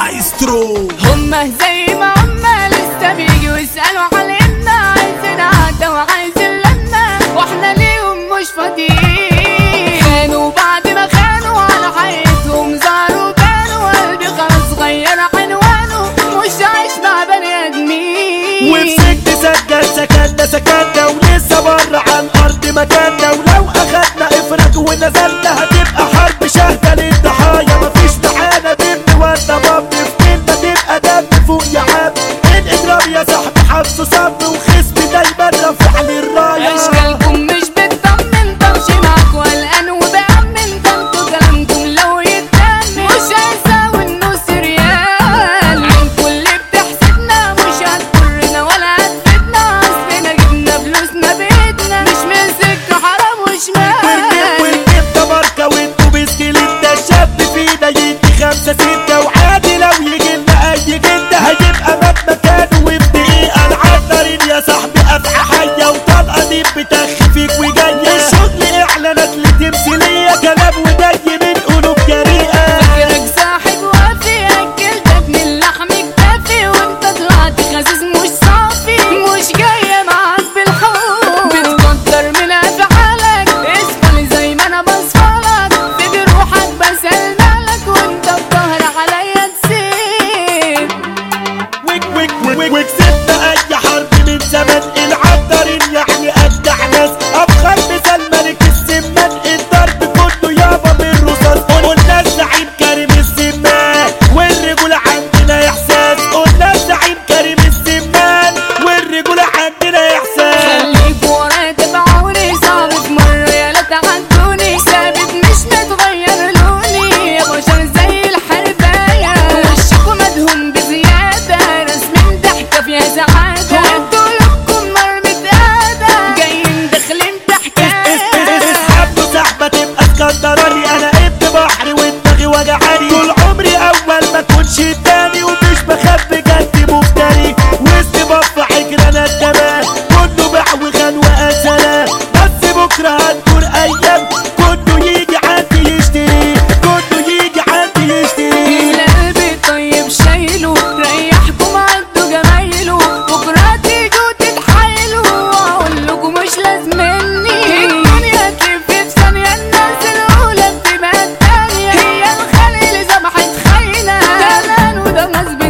مايسترو هما زي ما هما لسه بيجوا يسألوا علينا عايزين عادة وعايزين لنا واحنا ليهم مش فاضيين خانوا بعد ما خانوا على حياتهم زاروا بانوا قلبي خلاص غير عنوانه مش عايش مع بني ادمين وفي سجن سجل سكننا سكننا ولسه بره على الارض مكاننا ولو اخدنا افرج ونزلنا هتبقى حرب شاهدة للضحايا مفيش معانا بنت ولا باب في كلمة تبقى دم فوق يا عم الاجرام يا صاحبي حبسه صب وخصمي دايما رافع لي الراية اشكالكم مش بتطمن طمشي معاكوا قلقان وبأمن ده انتوا كلامكم لو يتأمن مش هيساوي النص ريال عينكوا اللي بتحسدنا مش هتضرنا ولا هتفيدنا اصلنا جبنا فلوسنا بإيدنا مش من سكة حرام وشمال والجيب ده ماركة وانتوا بسكيلت ده الشاب فينا يدي خمسة ستة وعادي لو يجي لنا أي جدة هيبقى مات مكانه وبدقيقة العطارين يا صاحبي أفعى حية وطلقة دي بتخ فيك وجاية الشغل إعلانات لتمثيلية كلام وجاي من قلوب جريئة فاكرك صاحب وافي اكلتك من لحم كتافي وانت طلعت خسيس مش صافي مش جاية معاك بالحب بتقدر من افعالك اسفل زي ما انا بصفلك في جروحك بسلملك وانت بظهر عليا تسيب ويك ويك ويك وكسبنا اي حرب من زمان العطارين يعني اجدع ناس ابخر مثال ملك السمان الضرب كله يابا من رصاص قلنا الزعيم كريم السمان والرجولة عندنا احساس قلنا الزعيم كريم السمان والرجولة عندنا احساس خليك ورايا تبعوني صعب في مرة يا لا تعدوني ثابت مش متغير لوني يا بشر زي الحرباية وشكوا مدهون بزيادة رسم ضحكة فيها سعادة وانتوا لكم مرمى آدم جايين داخلين بحكاية اسحب سحبة تبقى اسكندراني انا ابن بحر ودماغي وجعاني طول عمري اول ما كنتش التاني ومش بخاف بجد مفتري وسط بف عجرانة كمان كله باع وخان وقتلة بس بكرة هتكون ايام كله يجي عندي يشتري كله يجي عندي يشتري القلب الطيب شايله ريحكم عدوا جمايله بكرة تيجوا تتحايلوا واقول لكم مش لازمني الدنيا تلف في ثانية الناس الأولى بتبقى التانية هي الخلق اللي ذبحت خاينة ده مان وده غصب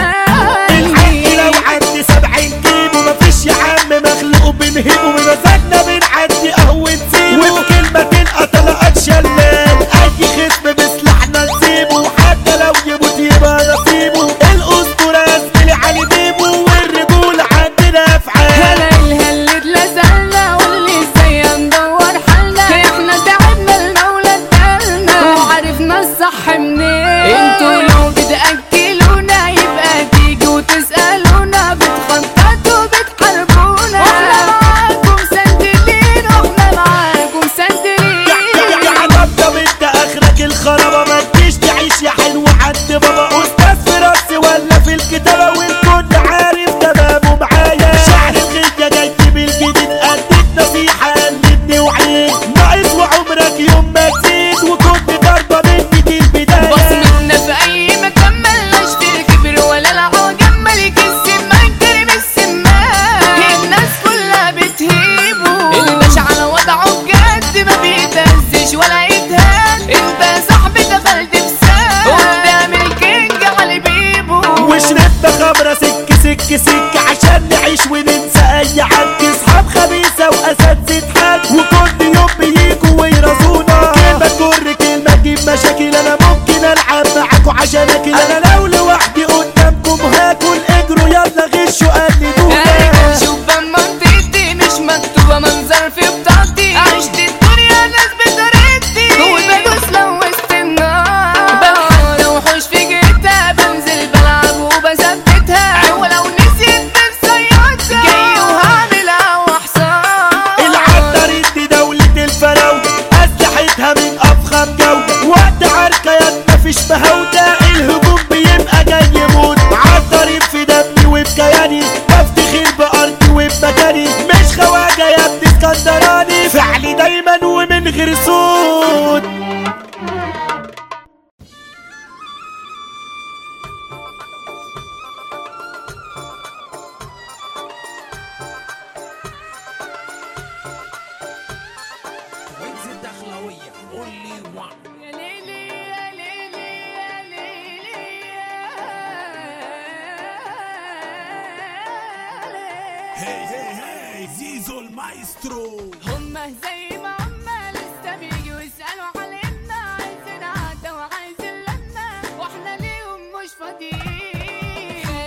الحق عني لو عندي سبعين كيلو مفيش يا عم مخلوق بنهيبه بمزاجنا بنعدي قهوة نسيبه وبكلمة تلقى طلقات شلال أي خصم بسلاحنا نسيبه وحتى لو يموت يبقى نصيبه الأسطورة يا زميلي علي بيبو والرجولة عندنا أفعال هلا الهل اتلزقنا واللي ازاي ندور حالنا احنا تعبنا المولى ادالنا وعرفنا الصح منين انتوا لو بتاكلونا يبقى تيجوا تسالونا بتخططوا بتحاربونا واحنا معاكم سندلين واحنا معاكم سندلين يا طبطب انت اخرك الخرابه ما تجيش تعيش يا حلو عند بابا استاذ في راسي ولا في الكتابه والكل عارف تمامه معايا شعر الغيه جاي بالجديد اديك نصيحه قلبني وعيد ناقص وعمرك يوم ما تزيد وكنت ضربه مني دي البدايه بصمتنا في اي مكان ملناش في الكبر ولا العوجة ملك السمان كريم السمان الناس كلها بتهيبه الباشا على وضعه بجد ما بيتهزش ولا يتهان انت يا صاحبي دخلت في سان قدام الكينج علي بيبو وشربنا خمرة سك سك سك عشان نعيش وننسى اي حد اصحاب خبيثة واساتذة حد وكل يوم بيجوا ويرازونا كلمة تجر كلمة تجيب مشاكل انا ممكن العب معاكوا عشان اكل انا لو لوحدي قدامكم هاكل اجروا يلا غشوا قلدونا شوف منطقتي مش مكتوبة منظر في بطاقتي عشت الدنيا ناس بطريقتي وبدوس لو وسط النار بحاول وحوش في جيتها بنزل بلعب وبثبتها ولو نسيت بنسيطها جاي وهعملها وحصان العطارين دي دولة الفراودة أسلحتها من أفخم جودة وقت عركة يد مفيش مهودة الهجوم بيبقى جاي يموت عطارين في دمي وفي كياني بفتخر بأرضي وبمكاني مش خواجة يا ابني اسكندراني فعلي دايما ومن غير هي هي هي زيزو المايسترو هما زي ما